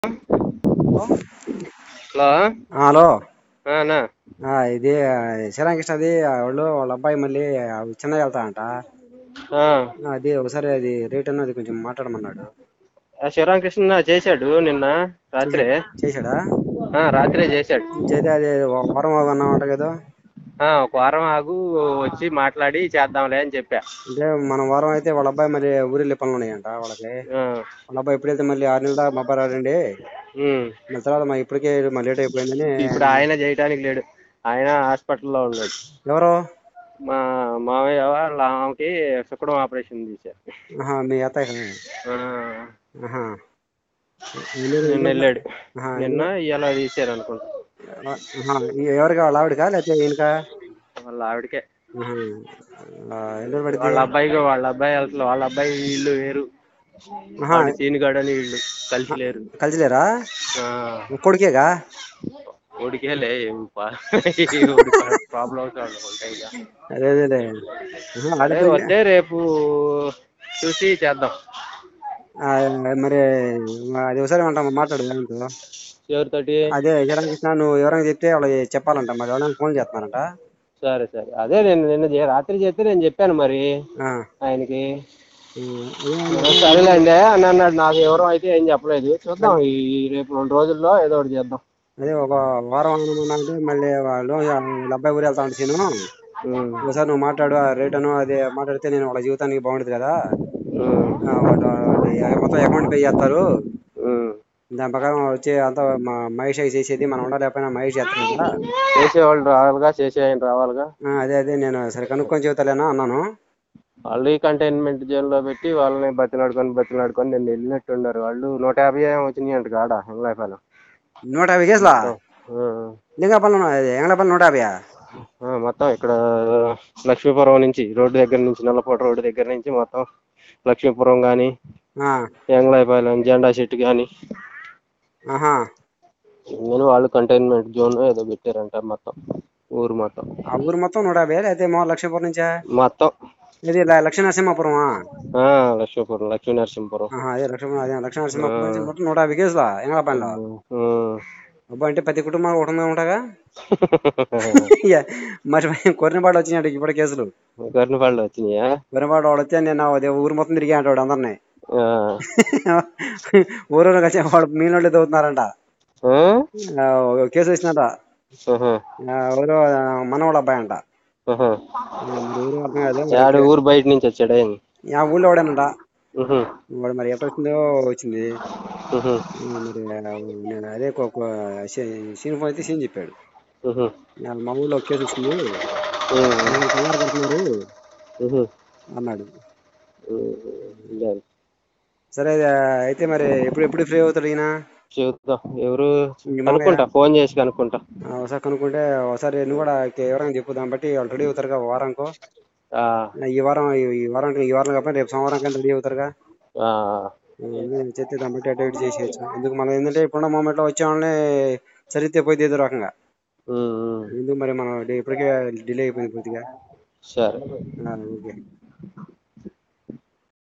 Hello ఆ, hello ఆ, అన్నా ఆ, ఇది ఆ, శ్రీరామకృష్ణది ఆ, వాళ్ళు వాళ్ళ అబ్బాయి మళ్ళీ ఆ, చెన్నై వెళ్తాడంట ఆ, ఆ, అది ఒకసారి అది రేట్ అన్నది కొంచెం మాట్లాడమన్నాడు ఆ శివరామకృష్ణ చేశాడు నిన్న రాత్రే చేశాడా ఆ, రాత్రే చేశాడు చేస్తే అది ఒక వారం అన్నామంట కదా ఆ, ఒక వారం ఆగు వచ్చి మాట్లాడి చేద్దాంలే అని చెప్పా అంటే మనం వారం అయితే వాళ్ళ అబ్బాయి మరి ఊరిలో పనులు ఉన్నాయంట వాళ్ళకి ఆ, వాళ్ళ అబ్బాయి ఎప్పుడైతే మళ్ళీ ఆరు నెలల దాకా మా అబ్బాయి రాడండి ఉమ్. మళ్ళీ తర్వాత మా ఇప్పటికే మా లేట్ అయిపోయిందని ఇప్పుడు ఆయన చేయటానికి లేడు ఆయన హాస్పిటల్లో ఉన్నాడు ఎవరు మా మామయ్య వాళ్ళ ఆమెకి శుక్రం ఆపరేషన్ చేశారు ఆహా, మీ అత్తయ్య ఆ, ఆహా. నిన్న వెళ్ళాడు ఆహా, నిన్న ఇవాళ తీశారు అనుకుంటా ఆహా, ఎవరికి వాళ్ళ ఆవిడకా లేకపోతే ఈయనకా వాళ్ళ ఆవిడకే ఆహా. ఆ, ఎన్ని రోజులు పడిద్ది వాళ్ళ అబ్బాయికి వాళ్ళ అబ్బాయి వెళ్తారు వాళ్ళ అబ్బాయి వీళ్ళు వేరు ఆహా, వాడు సీనుగాడు అని వీళ్ళు కలిసి లేరు కలిసిలేరా ఆ, కొడుకేగా ఓడికేలే ఏం ప్రాబ్లమ్స్ ఉంటాయి ఇక. అదే అదేలే ఆహా, అదే ఆడిపోయి- వస్తే రేపు చూసి చేద్దాం ఆ, మరి అది ఒకసారి అంట మాట్లాడు ఆయనతో. ఎవరితోటి అదే జగన్కృష్ణ నువ్వు ఎవరైనా చెప్తే వాళ్ళకి చెప్పాలంట మరి ఎవరైనా ఫోన్ చేస్తున్నారంట సరే సరే అదే నేను నిన్న చే- రాత్రి చేస్తే నేను చెప్పాను మరి ఆ, ఆయనకి ఉమ్, అదే సరేలేండి అని అన్నాడు నాకు ఎవరో అయితే ఏం చెప్పలేదు చూద్దాం ఈ ఈ రేపు రెండు రోజుల్లో ఏదో ఒకటి చేద్దాం అదే ఒక వారం అనమన్నా అంటే మళ్ళీ వాళ్ళు వాళ్ళ అబ్బాయి ఊరు వెళ్తా ఉంటాను ఉమ్, ఒకసారి నువ్వు మాట్లాడు ఆ రేట్ అను అదే మాట్లాడితే నేను వాళ్ళ జీవితానికి బాగుంటుంది కదా ఉమ్, ఆ, వాళ్ళు అది మొత్తం అకౌంట్ పే చేస్తారు ఉమ్. దాని ప్రకారం వచ్చి అంతా మా మహేష్ అయ్యి చేసేది మనం ఉండలేకపోయినా మహేష్ చేస్తాను కదా చేసేవాళ్ళు రావాలిగా చేసే ఆయన రావాలిగా ఆ, అదే అదే నేను సరే కనుక్కొని చెబుతాలేనా అన్నాను వాళ్ళు కంటైన్మెంట్ జైన్ లో పెట్టి వాళ్ళని బతిలాడుకొని బతిలాడుకొని నేను వెళ్ళినట్టున్నారు వాళ్ళు నూట యాభై ఏమో వచ్చినాయి అంట కాడ ఎంగ్లాయపాలెం నూట యాభై కేసులా లింగాపల్లి ఎంగళపల్లి నూట యాభై మొత్తం ఇక్కడ లక్ష్మీపురం నుంచి రోడ్డు దగ్గర నుంచి నల్లపోట రోడ్డు దగ్గర నుంచి మొత్తం లక్ష్మీపురం కానీ ఎంగ్లాయపాలెం జెండా చెట్టు కానీ ఆహా నేను వాళ్ళు కంటైన్మెంట్ జోన్ ఏదో పెట్టారంట మొత్తం ఊరు మొత్తం ఆ ఊరు మొత్తం నూట యాభై అయితే మా లక్ష్మీపురం నుంచా మొత్తం ఇది ల- లక్ష్మీ నరసింహపురమా ఆ లక్ష్మీపురం లక్ష్మీ నరసింహపురం ఆహా, అదే లక్ష్మీ అదే లక్ష్మీ నరసింహపురం నుంచి మొత్తం నూట యాభై కేసులా ఎంగళపల్లిలో ఉమ్. అబ్బా అంటే ప్రతి కుటుంబం ఒకటి ఉందా ఉంటాగా ఇయ్య, మరి కొరినపాడు వచ్చినాడు ఇప్పుడు కేసులు గర్నపాళ్ళు వచ్చినాయా కొరినపాడు వాడు వచ్చి నేను అదే ఊరు మొత్తం తిరిగి అంటాడు అందరినీ ఆ. ఊరు కలిసి వాడు మీనోళ్ళు తవ్వుతున్నారంట ఆ? ఆ, ఒక కేసు వచ్చిందంట ఆహా. ఆ, ఎవరో మనవాళ్ళ అబ్బాయి అంట ఆహా. ఆ, మరి ఊరు అర్థం కాదు యాడు ఊరు బయట నుంచి వచ్చాడా ఏం? ఆ ఊళ్ళో వాడేనంట ఉహు. వాడు మరి ఎట్లా వచ్చిందో వచ్చింది ఉహు. ఆ, మరి ఆ, నేను అదే సీన్ ఫోన్ అయితే సీన్ చెప్పాడు ఉహు. నా మా ఊళ్ళో ఒక కేసు వచ్చింది ఉమ్. వాళ్ళు కంగారు పడుతున్నారు ఉహు. అన్నాడు ఉమ్. లేదు. సరే ఆ, అయితే మరి ఎప్పుడు ఎప్పుడు ఫ్రీ అవుతాడు ఈయన చూద్దాం ఎవరు ఈ మామయ్య కనుక్కుంటా ఫోన్ చేసి కనుక్కుంటా ఆ, ఒకసారి కనుక్కుంటే ఒకసారి నువ్వు కూడా ఎవరైనా చెప్పు దాన్ని బట్టి వాళ్ళు రెడీ అవుతారుగా వారానికో ఆ. ఈ వారం ఈ- ఈ వారం ఈ వారం కాకపోతే రేపు సోమవారం కానీ రెడీ అవుతారుగా ఆ. చెప్తే దాన్ని బట్టి అటు ఇటు చేసేయచ్చు ఎందుకు మనం ఏంటంటే ఇప్పుడున్న మూమెంట్లో వచ్చే వాళ్ళని చరిత్ర పోయింది ఏదో రకంగా ఉమ్. ఉమ్. ఎందుకు మరి మనం డి- ఇప్పటికే డిలే అయిపోయింది పూర్తిగా సరే ఆ, ఓకే